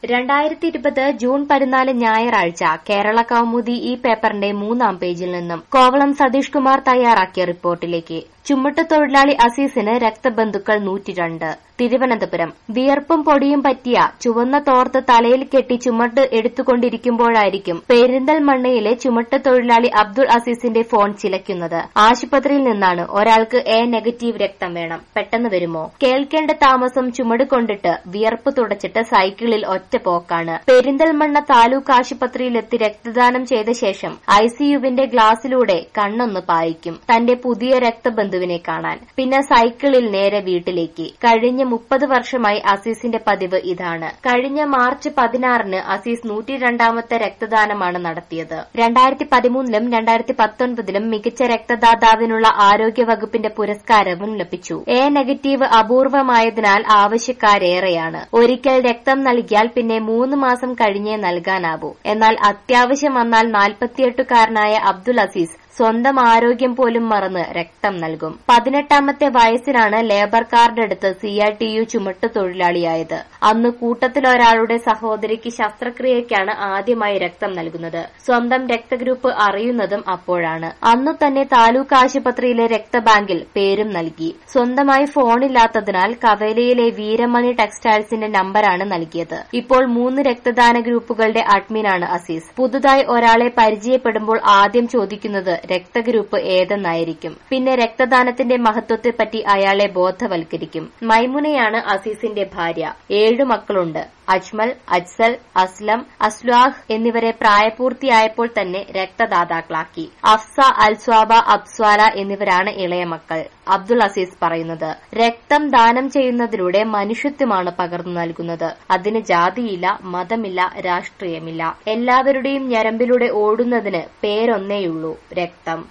രണ്ടായിരത്തി ഇരുപത് ജൂൺ പതിനാല് ഞായറാഴ്ച കേരള കൗമുദി ഈ പേപ്പറിന്റെ മൂന്നാം പേജിൽ നിന്നും കോവളം സതീഷ് കുമാർ തയ്യാറാക്കിയ റിപ്പോർട്ടിലേക്ക് ചുമട്ടുതൊഴിലാളി അസീസിന് രക്തബന്ധുക്കൾ നൂറ്റിരണ്ട് തിരുവനന്തപുരം വിയർപ്പും പൊടിയും പറ്റിയ ചുവന്ന തോർത്ത് തലയിൽ കെട്ടി ചുമട്ട് എടുത്തുകൊണ്ടിരിക്കുമ്പോഴായിരിക്കും പെരിന്തൽമണ്ണയിലെ ചുമട്ടുതൊഴിലാളി അബ്ദുൾ അസീസിന്റെ ഫോൺ ചിലയ്ക്കുന്നത് ആശുപത്രിയിൽ നിന്നാണ് ഒരാൾക്ക് എ നെഗറ്റീവ് രക്തം വേണം പെട്ടെന്ന് വരുമോ കേൾക്കേണ്ട താമസം ചുമട് കൊണ്ടിട്ട് വിയർപ്പ് തുടച്ചിട്ട് സൈക്കിളിൽ ഒറ്റ പോക്കാണ് പെരിന്തൽമണ്ണ താലൂക്ക് ആശുപത്രിയിലെത്തി രക്തദാനം ചെയ്ത ശേഷം ഐസിയുവിന്റെ ഗ്ലാസിലൂടെ കണ്ണൊന്ന് പായിക്കും തന്റെ പുതിയ രക്തബന്ധുവിനെ കാണാൻ പിന്നെ സൈക്കിളിൽ നേരെ വീട്ടിലേക്ക് കഴിഞ്ഞ മുപ്പത് വർഷമായി അസീസിന്റെ പതിവ് ഇതാണ് കഴിഞ്ഞ മാർച്ച് പതിനാറിന് അസീസ് നൂറ്റി രണ്ടാമത്തെ രക്തദാനമാണ് നടത്തിയത് രണ്ടായിരത്തി പതിമൂന്നിലും രണ്ടായിരത്തി പത്തൊൻപതിലും മികച്ച രക്തദാതാവിനുള്ള ആരോഗ്യ വകുപ്പിന്റെ പുരസ്കാരവും ലഭിച്ചു എ നെഗറ്റീവ് അപൂർവമായതിനാൽ ആവശ്യക്കാരേറെയാണ് ഒരിക്കൽ രക്തം നൽകിയാൽ പിന്നെ മൂന്ന് മാസം കഴിഞ്ഞേ നൽകാനാവൂ എന്നാൽ അത്യാവശ്യം വന്നാൽ നാൽപ്പത്തിയെട്ടുകാരനായ അബ്ദുൽ അസീസ് സ്വന്തം ആരോഗ്യം പോലും മറന്ന് രക്തം നൽകും പതിനെട്ടാമത്തെ വയസ്സിലാണ് ലേബർ കാർഡ് എടുത്ത് സിആർടിയു ചുമട്ടു തൊഴിലാളിയായത് അന്ന് കൂട്ടത്തിലൊരാളുടെ സഹോദരിക്ക് ശസ്ത്രക്രിയയ്ക്കാണ് ആദ്യമായി രക്തം നൽകുന്നത് സ്വന്തം രക്തഗ്രൂപ്പ് അറിയുന്നതും അപ്പോഴാണ് അന്നു തന്നെ താലൂക്ക് ആശുപത്രിയിലെ രക്തബാങ്കിൽ പേരും നൽകി സ്വന്തമായി ഫോണില്ലാത്തതിനാൽ കവേലയിലെ വീരമണി ടെക്സ്റ്റൈൽസിന്റെ നമ്പറാണ് നൽകിയത് ഇപ്പോൾ മൂന്ന് രക്തദാന ഗ്രൂപ്പുകളുടെ അഡ്മിനാണ് അസീസ് പുതുതായി ഒരാളെ പരിചയപ്പെടുമ്പോൾ ആദ്യം ചോദിക്കുന്നത് രക്തഗ്രൂപ്പ് ഏതെന്നായിരിക്കും പിന്നെ രക്തദാനത്തിന്റെ മഹത്വത്തെപ്പറ്റി അയാളെ ബോധവൽക്കരിക്കും മൈമുനയാണ് അസീസിന്റെ ഭാര്യ ഏഴു മക്കളുണ്ട് അജ്മൽ അജ്സൽ അസ്ലം അസ്ലാഹ് എന്നിവരെ പ്രായപൂർത്തിയായപ്പോൾ തന്നെ രക്തദാതാക്കളാക്കി അഫ്സ അൽസ്വാബ അബ്സ്വാല എന്നിവരാണ് ഇളയ മക്കൾ അബ്ദുൾ അസീസ് പറയുന്നത് രക്തം ദാനം ചെയ്യുന്നതിലൂടെ മനുഷ്യത്വമാണ് പകർന്നു നൽകുന്നത് അതിന് ജാതിയില്ല മതമില്ല രാഷ്ട്രീയമില്ല എല്ലാവരുടെയും ഞരമ്പിലൂടെ ഓടുന്നതിന് പേരൊന്നേയുള്ളൂ രക്തം